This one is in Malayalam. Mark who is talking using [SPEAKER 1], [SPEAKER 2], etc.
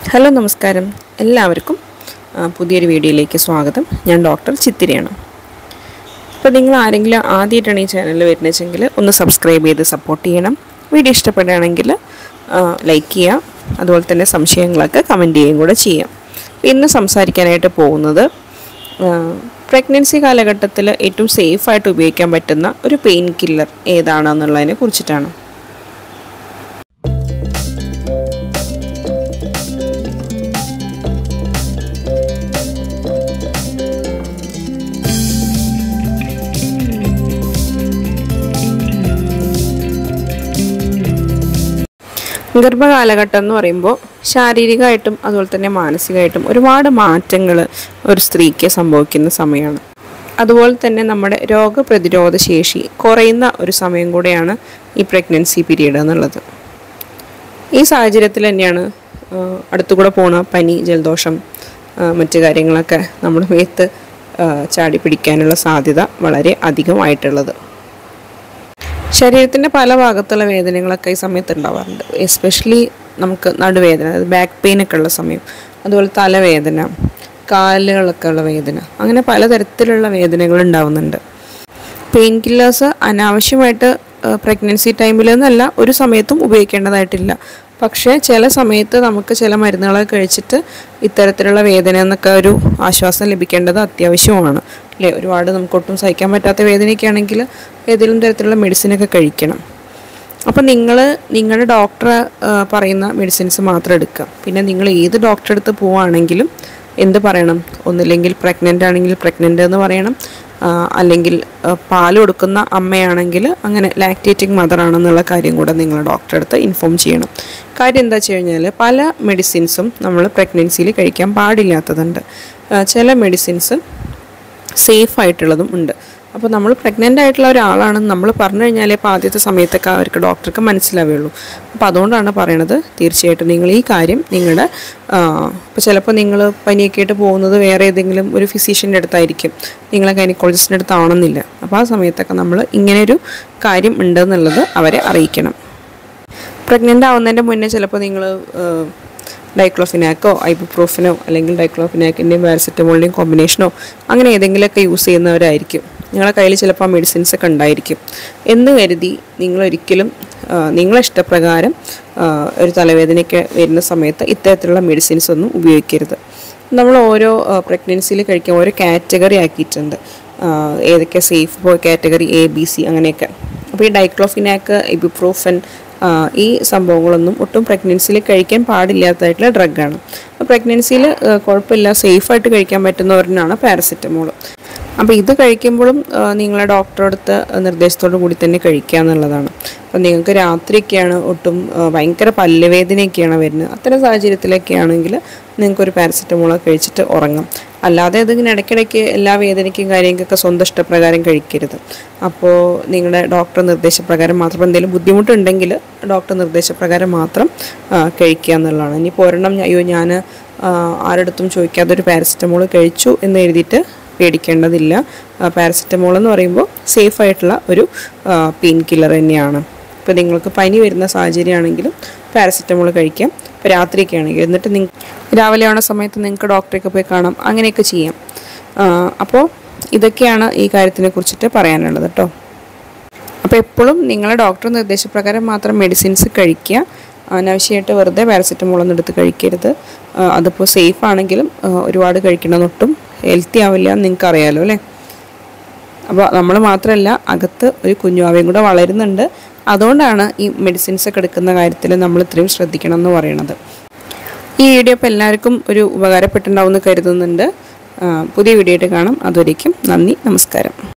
[SPEAKER 1] ഹലോ നമസ്കാരം എല്ലാവർക്കും ആ, പുതിയൊരു വീഡിയോയിലേക്ക് സ്വാഗതം ഞാൻ ഡോക്ടർ ചിത്തിരയാണ് അപ്പോൾ നിങ്ങൾ ആരെങ്കിലും ആദ്യമായിട്ടാണ് ഈ ചാനലിൽ വരുന്നതെങ്കിൽ ഒന്ന് സബ്സ്ക്രൈബ് ചെയ്ത് സപ്പോർട്ട് ചെയ്യണം വീഡിയോ ഇഷ്ടപ്പെടുകയാണെങ്കിൽ ലൈക്ക് ചെയ്യാം അതുപോലെ തന്നെ സംശയങ്ങളൊക്കെ കമൻറ്റ് ചെയ്യുകയും കൂടെ ചെയ്യാം ഇന്ന് സംസാരിക്കാനായിട്ട് പോകുന്നത് പ്രഗ്നൻസി കാലഘട്ടത്തിൽ ഏറ്റവും സേഫായിട്ട് ഉപയോഗിക്കാൻ പറ്റുന്ന ഒരു പെയിൻ കില്ലർ ഏതാണെന്നുള്ളതിനെ കുറിച്ചിട്ടാണ് ഗർഭകാലഘട്ടം എന്ന് പറയുമ്പോൾ ശാരീരികമായിട്ടും അതുപോലെ തന്നെ മാനസികമായിട്ടും ഒരുപാട് മാറ്റങ്ങൾ ഒരു സ്ത്രീക്ക് സംഭവിക്കുന്ന സമയമാണ് അതുപോലെ തന്നെ നമ്മുടെ രോഗപ്രതിരോധ ശേഷി കുറയുന്ന ഒരു സമയം കൂടെയാണ് ഈ പ്രഗ്നൻസി പീരീഡ് എന്നുള്ളത് ഈ സാഹചര്യത്തിൽ തന്നെയാണ് ആ, അടുത്തുകൂടെ പോണ പനി ജലദോഷം ആ, മറ്റു കാര്യങ്ങളൊക്കെ നമ്മുടെ മേത്ത് ആ, ചാടി പിടിക്കാനുള്ള സാധ്യത വളരെ അധികമായിട്ടുള്ളത് ശരീരത്തിൻ്റെ പല ഭാഗത്തുള്ള വേദനകളൊക്കെ ഈ സമയത്ത് ഉണ്ടാവാറുണ്ട് എസ്പെഷ്യലി നമുക്ക് നടുവേദന അതായത് ബാക്ക് പെയിൻ ഒക്കെ ഉള്ള സമയം അതുപോലെ തലവേദന കാലുകളൊക്കെ ഉള്ള വേദന അങ്ങനെ പലതരത്തിലുള്ള വേദനകൾ ഉണ്ടാവുന്നുണ്ട് പെയിൻ കില്ലേഴ്സ് അനാവശ്യമായിട്ട് പ്രഗ്നൻസി ടൈമിൽ എന്നല്ല ഒരു സമയത്തും ഉപയോഗിക്കേണ്ടതായിട്ടില്ല പക്ഷേ ചില സമയത്ത് നമുക്ക് ചില മരുന്നുകളൊക്കെ കഴിച്ചിട്ട് ഇത്തരത്തിലുള്ള വേദന എന്നൊക്കെ ഒരു ആശ്വാസം ലഭിക്കേണ്ടത് അത്യാവശ്യമാണ് അല്ലേ ഒരുപാട് നമുക്ക് ഒട്ടും സഹിക്കാൻ പറ്റാത്ത വേദനയൊക്കെ ആണെങ്കിൽ ഏതെങ്കിലും തരത്തിലുള്ള മെഡിസിനൊക്കെ കഴിക്കണം അപ്പം നിങ്ങൾ നിങ്ങളുടെ ഡോക്ടർ പറയുന്ന മെഡിസിൻസ് മാത്രം എടുക്കുക പിന്നെ നിങ്ങൾ ഏത് ഡോക്ടറെ അടുത്ത് പോവുകയാണെങ്കിലും എന്ത് പറയണം ഒന്നില്ലെങ്കിൽ പ്രഗ്നൻ്റ് ആണെങ്കിൽ പ്രഗ്നൻ്റ് എന്ന് പറയണം ആ, അല്ലെങ്കിൽ ആ, പാല് കൊടുക്കുന്ന അമ്മയാണെങ്കിൽ അങ്ങനെ ലാക്ടേറ്റിംഗ് മദർ ആണെന്നുള്ള കാര്യം കൂടെ നിങ്ങൾ ഡോക്ടറെ അടുത്ത് ഇൻഫോം ചെയ്യണം കാര്യം എന്താ വെച്ച് കഴിഞ്ഞാൽ പല മെഡിസിൻസും നമ്മൾ പ്രഗ്നൻസിയിൽ കഴിക്കാൻ പാടില്ലാത്തതുണ്ട് ആ, ചില മെഡിസിൻസ് സേഫ് ആയിട്ടുള്ളതും ഉണ്ട് അപ്പോൾ നമ്മൾ പ്രഗ്നൻ്റ് ആയിട്ടുള്ള ഒരാളാണെന്ന് നമ്മൾ പറഞ്ഞു കഴിഞ്ഞാലേ ഇപ്പോൾ ആദ്യത്തെ സമയത്തൊക്കെ അവർക്ക് ഡോക്ടർക്ക് മനസ്സിലാവുകയുള്ളൂ അപ്പോൾ അതുകൊണ്ടാണ് പറയണത് തീർച്ചയായിട്ടും നിങ്ങൾ ഈ കാര്യം നിങ്ങളുടെ ഇപ്പോൾ ചിലപ്പോൾ നിങ്ങൾ പനിയൊക്കെ ആയിട്ട് പോകുന്നത് വേറെ ഏതെങ്കിലും ഒരു ഫിസിഷ്യൻ്റെ അടുത്തായിരിക്കും നിങ്ങളെ ഗൈനക്കോളജിസ്റ്റിൻ്റെ അടുത്താവണമെന്നില്ല അപ്പോൾ ആ സമയത്തൊക്കെ നമ്മൾ ഇങ്ങനെയൊരു കാര്യം ഉണ്ടെന്നുള്ളത് അവരെ അറിയിക്കണം പ്രഗ്നൻ്റ് ആവുന്നതിൻ്റെ മുന്നേ ചിലപ്പോൾ നിങ്ങൾ ഡൈക്ലോഫിനാക്കോ ഐബുപ്രോഫിനോ അല്ലെങ്കിൽ ഡൈക്ലോഫിനാക്കിൻ്റെയും പാരസെറ്റമോളിൻ്റെയും കോമ്പിനേഷനോ അങ്ങനെ ഏതെങ്കിലുമൊക്കെ യൂസ് ചെയ്യുന്നവരായിരിക്കും നിങ്ങളുടെ കയ്യിൽ ചിലപ്പോൾ ആ മെഡിസിൻസ് ഒക്കെ ഉണ്ടായിരിക്കും എന്ന് കരുതി നിങ്ങളൊരിക്കലും ആ, നിങ്ങളെ ഇഷ്ടപ്രകാരം ആ, ഒരു തലവേദനയൊക്കെ വരുന്ന സമയത്ത് ഇത്തരത്തിലുള്ള മെഡിസിൻസ് ഒന്നും ഉപയോഗിക്കരുത് നമ്മൾ ഓരോ പ്രഗ്നൻസിയിൽ കഴിക്കാൻ ഓരോ കാറ്റഗറി ആക്കിയിട്ടുണ്ട് ആ, ഏതൊക്കെ safe category A B C അങ്ങനെയൊക്കെ അപ്പോൾ ഈ ഡൈക്ലോഫിനാക്ക് ഇബുപ്രോഫൻ ആ, ഈ സംഭവങ്ങളൊന്നും ഒട്ടും പ്രഗ്നൻസിയിൽ കഴിക്കാൻ പാടില്ലാത്തതായിട്ടുള്ള ഡ്രഗാണ് അപ്പോൾ പ്രഗ്നൻസിയിൽ കുഴപ്പമില്ല സേഫായിട്ട് കഴിക്കാൻ പറ്റുന്നവരിനാണ് പാരസെറ്റമോൾ അപ്പോൾ ഇത് കഴിക്കുമ്പോഴും ആ, നിങ്ങളെ ഡോക്ടറെ അടുത്ത് നിർദ്ദേശത്തോടു കൂടി തന്നെ കഴിക്കുക എന്നുള്ളതാണ് അപ്പോൾ നിങ്ങൾക്ക് രാത്രിയൊക്കെയാണ് ഒട്ടും ആ, ഭയങ്കര പല്ലുവേദനയൊക്കെയാണ് വരുന്നത് അത്തരം സാഹചര്യത്തിലൊക്കെ ആണെങ്കിൽ നിങ്ങൾക്കൊരു പാരസെറ്റമോൾ കഴിച്ചിട്ട് ഉറങ്ങാം അല്ലാതെ ഇതിങ്ങനെ ഇടയ്ക്കിടയ്ക്ക് എല്ലാ വേദനയ്ക്കും കാര്യങ്ങൾക്കൊക്കെ സ്വന്തം ഇഷ്ടപ്രകാരം കഴിക്കരുത് അപ്പോൾ നിങ്ങളുടെ ഡോക്ടർ നിർദ്ദേശപ്രകാരം മാത്രം എന്തെങ്കിലും ബുദ്ധിമുട്ടുണ്ടെങ്കിൽ ഡോക്ടർ നിർദ്ദേശപ്രകാരം മാത്രം ആ, കഴിക്കുക എന്നുള്ളതാണ് ഇനി ഒരെണ്ണം ഞാൻ- അയ്യോ ഞാൻ ആരടുത്തും ചോദിക്കാതെ ഒരു പാരസെറ്റമോൾ കഴിച്ചു എന്ന് എഴുതിയിട്ട് പേടിക്കേണ്ടതില്ല പാരസെറ്റമോൾ എന്ന് പറയുമ്പോൾ സേഫ് ആയിട്ടുള്ള ഒരു പെയിൻ കില്ലർ തന്നെയാണ് ഇപ്പോൾ നിങ്ങൾക്ക് പനി വരുന്ന സാഹചര്യമാണെങ്കിലും പാരസെറ്റമോൾ കഴിക്കാം ഇപ്പോൾ രാത്രിയൊക്കെ ആണെങ്കിൽ എന്നിട്ട് നിങ്ങൾ രാവിലെ ആവുന്ന സമയത്ത് നിങ്ങൾക്ക് ഡോക്ടറെയൊക്കെ പോയി കാണാം അങ്ങനെയൊക്കെ ചെയ്യാം ആ, അപ്പോൾ ഇതൊക്കെയാണ് ഈ കാര്യത്തിനെ കുറിച്ചിട്ട് പറയാനുള്ളത് കേട്ടോ അപ്പോൾ എപ്പോഴും നിങ്ങളെ ഡോക്ടർ നിർദ്ദേശപ്രകാരം മാത്രം മെഡിസിൻസ് കഴിക്കുക അനാവശ്യമായിട്ട് വെറുതെ പാരസെറ്റമോൾ ഒന്നും എടുത്ത് കഴിക്കരുത് ആ, അതിപ്പോൾ സേഫ് ആണെങ്കിലും ആ, ഒരുപാട് കഴിക്കണമെന്നൊട്ടും ഹെൽത്തി ആവില്ല എന്ന് നിങ്ങൾക്ക് അറിയാലോ അല്ലേ അപ്പോൾ നമ്മൾ മാത്രമല്ല അകത്ത് ഒരു കുഞ്ഞുവാവയും കൂടെ വളരുന്നുണ്ട് അതുകൊണ്ടാണ് ഈ മെഡിസിൻസ് ഒക്കെ എടുക്കുന്ന കാര്യത്തിൽ നമ്മൾ ഇത്രയും ശ്രദ്ധിക്കണം എന്ന് പറയുന്നത് ഈ വീഡിയോ ഇപ്പോൾ എല്ലാവർക്കും ഒരു ഉപകാരപ്പെട്ടിട്ടുണ്ടാവും എന്ന് കരുതുന്നുണ്ട് ആ, പുതിയ വീഡിയോ ആയിട്ട് കാണാം അതുവരേക്കും നന്ദി നമസ്കാരം